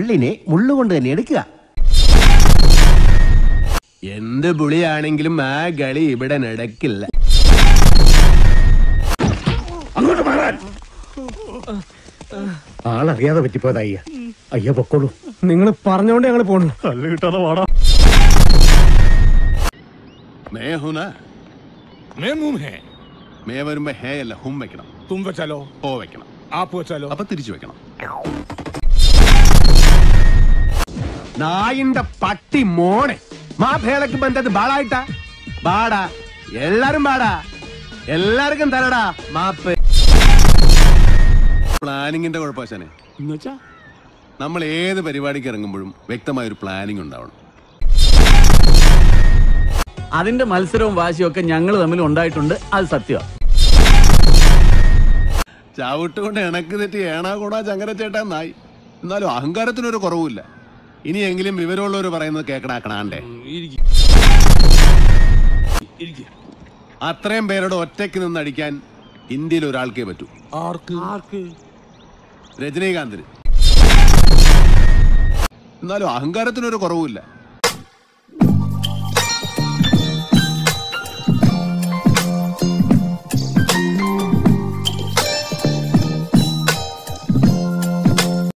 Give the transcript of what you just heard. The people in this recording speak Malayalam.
മുള്ളിനെ മുള്ളുകൊണ്ട് തന്നെ എടുക്കുക എന്ത് പുളിയാണെങ്കിലും ആ കളി ഇവിടെ നടക്കില്ല അങ്ങോട്ട് മാറാൻ ആളറിയാതെ പറ്റിപ്പോയതാ അയ്യ അയ്യ പൊക്കോളൂ നിങ്ങൾ പറഞ്ഞോണ്ട് ഞങ്ങൾ പോണു കല്ല് കിട്ടാതെ വാടാ മേ ഹുന मैं मुंह है മേ വരുമ്പോ ഹേ അല്ല ഹും വെക്കണം तुम वो चलो ഹോ വെക്കണം आप वो चलो അപ്പൊ തിരിച്ചു വെക്കണം നായിന്റെ പട്ടി മോനെ മാ ഭേളക്ക് ബന്ധത് ബാളായിട്ടാ ബാടാ എല്ലാരും ബാടാ എല്ലാവർക്കും തരടാ മാപ്പ് പ്ലാനിങ്ങിന്റെ കുഴപ്പവശാനെ നമ്മൾ ഏത് പരിപാടിക്ക് ഇറങ്ങുമ്പോഴും വ്യക്തമായ ഒരു പ്ലാനിങ് ഉണ്ടാവണം അതിന്റെ മത്സരവും വാശിയും ഒക്കെ ഞങ്ങൾ തമ്മിൽ ഉണ്ടായിട്ടുണ്ട് അത് സത്യമാണ് ചവിട്ട് കൊണ്ട് ഇണക്ക് തെറ്റി ഏണാ കൂടാ ചങ്കര ചേട്ടാ നായി എന്നാലും അഹങ്കാരത്തിനൊരു കുറവുമില്ല ഇനിയെങ്കിലും വിവരമുള്ളവർ പറയുന്നത് കേക്കണാക്കണാണ്ടേ അത്രയും പേരോട് ഒറ്റയ്ക്ക് നിന്ന് അടിക്കാൻ ഇന്ത്യയിൽ ഒരാൾക്കേ പറ്റൂ आर्क രജനീകാന്തിന് എന്നാലും അഹങ്കാരത്തിനൊരു കുറവുമില്ല